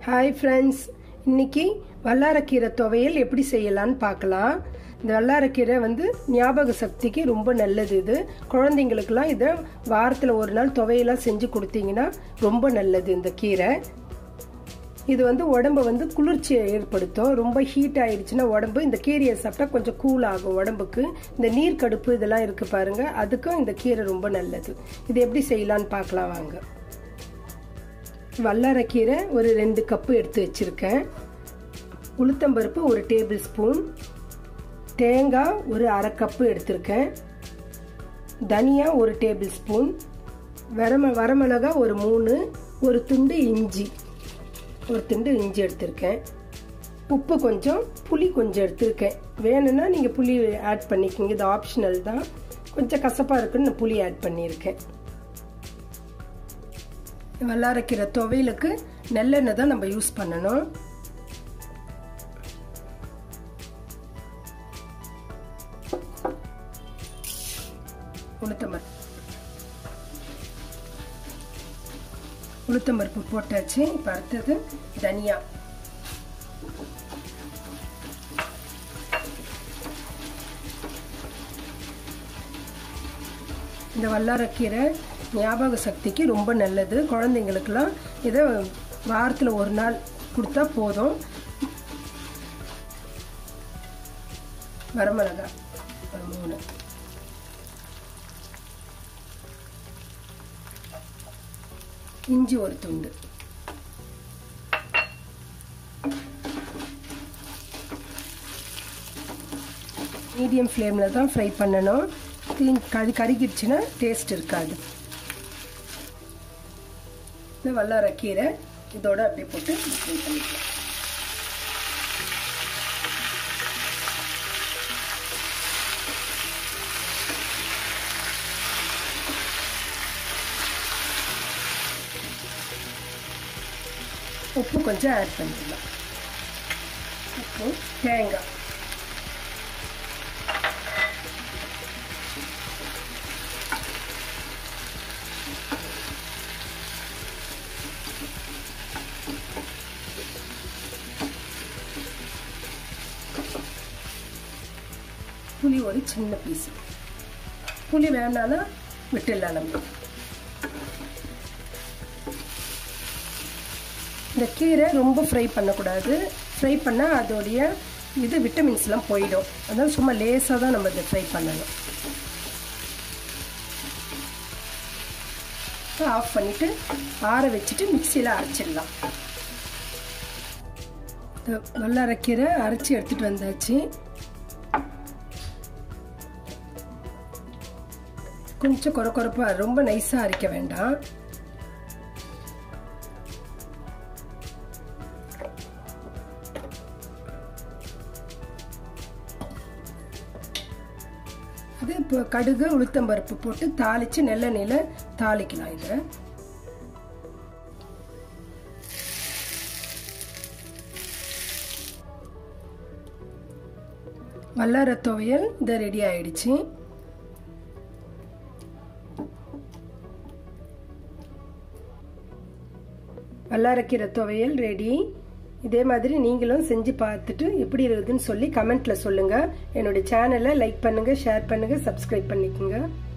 hi friends இன்னைக்கு வல்லாரக்கீரை துவையல் எப்படி செய்யலான்னு பார்க்கலாம் இந்த வல்லாரக்கீரை வந்து ஞாபக சக்திக்கு ரொம்ப நல்லது இது குழந்தைங்களுக்கெல்லாம் இதை வாரத்தில் ஒரு நாள் துவையெல்லாம் செஞ்சு கொடுத்தீங்கன்னா ரொம்ப நல்லது இந்த கீரை இது வந்து உடம்ப வந்து குளிர்ச்சியை ஏற்படுத்தும் ரொம்ப ஹீட் ஆயிடுச்சுன்னா உடம்பு இந்த கீரையை சாப்பிட்டா கொஞ்சம் கூல் ஆகும் உடம்புக்கு இந்த நீர் கடுப்பு இதெல்லாம் இருக்கு பாருங்க அதுக்கும் இந்த கீரை ரொம்ப நல்லது இது எப்படி செய்யலான்னு பார்க்கலாம் வாங்க வல்லாரக்கீரை ஒரு ரெண்டு கப்பு எடுத்து வச்சிருக்கேன் உளுத்தம்பருப்பு ஒரு டேபிள் ஸ்பூன் தேங்காய் ஒரு அரை கப்பு எடுத்திருக்கேன் தனியா ஒரு டேபிள் ஸ்பூன் வரம வரமிளகா ஒரு மூணு ஒரு துண்டு இஞ்சி ஒரு துண்டு இஞ்சி எடுத்திருக்கேன் உப்பு கொஞ்சம் புளி கொஞ்சம் எடுத்திருக்கேன் வேணும்னா நீங்கள் புளி ஆட் பண்ணிக்கோங்க இது ஆப்ஷனல் தான் கொஞ்சம் கசப்பாக இருக்குன்னு நான் புளி ஆட் பண்ணியிருக்கேன் வல்லாரக்கீரை துவையலுக்கு நல்லெண்ணெய் தான் நம்ம யூஸ் பண்ணணும் உளுத்தம்பருப்பு உளுத்தம்பருப்பு போட்டாச்சு இப்போ அடுத்தது தனியா இந்த வல்லாரக்கீரை ஞாபக சக்திக்கு ரொம்ப நல்லது குழந்தைங்களுக்கெல்லாம் இதை வாரத்தில் ஒரு நாள் கொடுத்தா போதும் வரமிளகா ஒரு மூணு இஞ்சி ஒரு துண்டு மீடியம் ஃப்ளேமில் தான் ஃப்ரை பண்ணணும் கறி கருகிடுச்சுன்னா டேஸ்ட் இருக்காது இந்த வல்லாரக்கீரை இதோட அப்படியே போட்டு ஃப்ரை பண்ணிக்கலாம் உப்பு கொஞ்சம் ஆட் பண்ணிடலாம் உப்பு தேங்காய் புளி ஒரு சின்ன பீஸ் புளி வேணான்னா விட்டுடலாம் நம்ம இந்த கீரை ரொம்ப ஃப்ரை பண்ணக்கூடாது ஃப்ரை பண்ணால் அதோடைய இது விட்டமின்ஸ்லாம் போயிடும் அதனால சும்மா லேசாக தான் நம்ம இதை ஃப்ரை பண்ணணும் ஆஃப் பண்ணிவிட்டு ஆற வச்சுட்டு மிக்சியில் அரைச்சிடலாம் நல்லா அரைக்கீரை அரைச்சி எடுத்துகிட்டு வந்தாச்சு கொஞ்சம் குறை குறைப்பாக ரொம்ப நைஸாக அரைக்க வேண்டாம் அது இப்போ கடுகு உளுத்தம்பருப்பு போட்டு தாளித்து நெல்லெண்ணெயில் தாளிக்கலாம் இதை வல்லார துவையல் இது ரெடி ஆயிடுச்சு வல்லாரக்கீரை துவையல் ரெடி இதே மாதிரி நீங்களும் செஞ்சு பார்த்துட்டு எப்படி இருக்குதுன்னு சொல்லி கமெண்ட்ல சொல்லுங்க என்னுடைய சேனலை லைக் பண்ணுங்க ஷேர் பண்ணுங்க சப்ஸ்கிரைப் பண்ணிக்கோங்க